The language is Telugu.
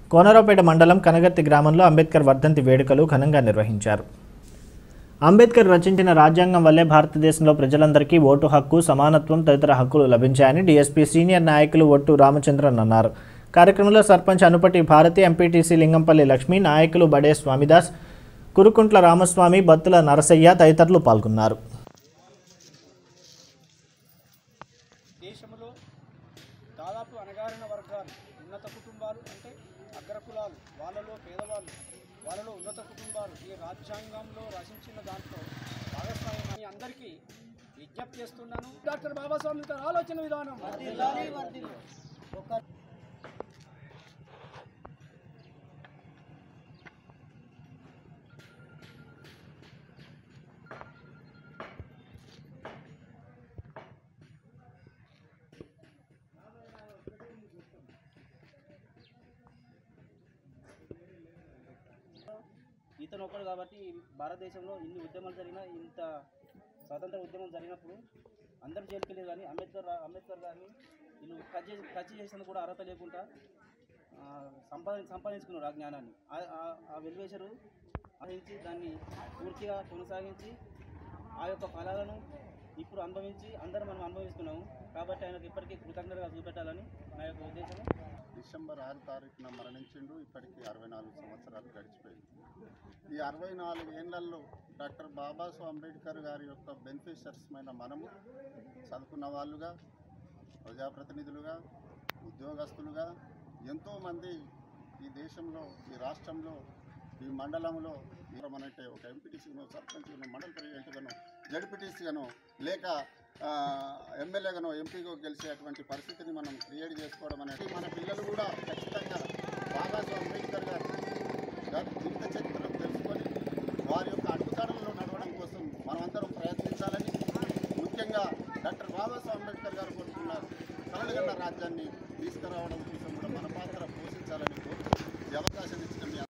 కోనరావుపేట మండలం కనగర్తి గ్రామంలో అంబేద్కర్ వర్ధంతి వేడుకలు ఘనంగా నిర్వహించారు అంబేద్కర్ రచించిన రాజ్యాంగం వల్లే భారతదేశంలో ప్రజలందరికీ ఓటు హక్కు సమానత్వం తదితర హక్కులు లభించాయని డీఎస్పీ సీనియర్ నాయకులు ఒట్టు రామచంద్రన్ అన్నారు కార్యక్రమంలో సర్పంచ్ అనుపటి భారతి ఎంపీటీసీ లింగంపల్లి లక్ష్మి నాయకులు బడే స్వామిదాస్ కురుకుంట్ల రామస్వామి బత్తుల నరసయ్య తదితరులు పాల్గొన్నారు దేశంలో దాదాపు అణగారిన వర్గాలు ఉన్నత కుటుంబాలు అంటే అగ్రకులాలు వాళ్ళలో పేదవాళ్ళు వాళ్ళలో ఉన్నత కుటుంబాలు ఈ రాజ్యాంగంలో రచించిన దాంట్లో భాగస్వామ్యం అని అందరికీ విజ్ఞప్తి చేస్తున్నాను డాక్టర్ బాబాసాహెబ్ అంబేద్కర్ ఆలోచన విధానం ఒక ఇతను ఒకడు కాబట్టి భారతదేశంలో ఇన్ని ఉద్యమాలు జరిగినా ఇంత స్వాతంత్ర ఉద్యమం జరిగినప్పుడు అందరు జైలుకి వెళ్ళారు కానీ అంబేద్కర్ రా- అంబేద్కర్ గారిని వీళ్ళు టచ్ చేసి టచ్ చేసినందుకు కూడా అర్హత లేకుండా ఆ, సంపాది సంపాదించుకున్నారు ఆ జ్ఞానాన్ని ఆ- ఆ- ఆ వెల్వేషరు ఆహించి దాన్ని పూర్తిగా కొనసాగించి ఆ యొక్క ఫలాలను ఇప్పుడు అనుభవించి అందరం మనం అనుభవిస్తున్నాము కాబట్టి ఆయనకు ఇప్పటికీ కృతజ్ఞతగా చూపెట్టాలని నా యొక్క ఉద్దేశం డిసెంబర్ ఆరు తారీఖున మరణించిండు ఇప్పటికి అరవై నాలుగు సంవత్సరాలు గడిచిపోయింది ఈ అరవై నాలుగు ఏళ్లలో డాక్టర్ బాబాసాహెబ్ అంబేద్కర్ గారి యొక్క బెనిఫిషర్స్మైన మనము చదువుకున్న వాళ్ళుగా ప్రజాప్రతినిధులుగా ఉద్యోగస్తులుగా ఎంతోమంది ఈ దేశంలో ఈ రాష్ట్రంలో ఈ మండలంలో అంటే ఒక ఎంపీటీసీగానో సర్పంచ్గానో మండల ప్రెసిడెంట్గానో జడ్పీటీసీగానో లేక ఆ, ఎమ్మెల్యేగానో ఎంపీగా గెలిచేటువంటి పరిస్థితిని మనం క్రియేట్ చేసుకోవడం అనేది మన పిల్లలు కూడా ఖచ్చితంగా బాబాసాహెబ్ అంబేద్కర్ గారు గారి జీవిత చరిత్రను తెలుసుకొని వారి యొక్క అడుగుతాడల్లో నడవడం కోసం మనమందరం ప్రయత్నించాలని ముఖ్యంగా డాక్టర్ బాబాసాహెబ్ అంబేద్కర్ గారు కోరుకున్న కలలుగన్న రాజ్యాన్ని తీసుకురావడం కోసం కూడా మన పాత్ర పోషించాలని కోరుతూ ఈ అవకాశం ఇచ్చిన మీ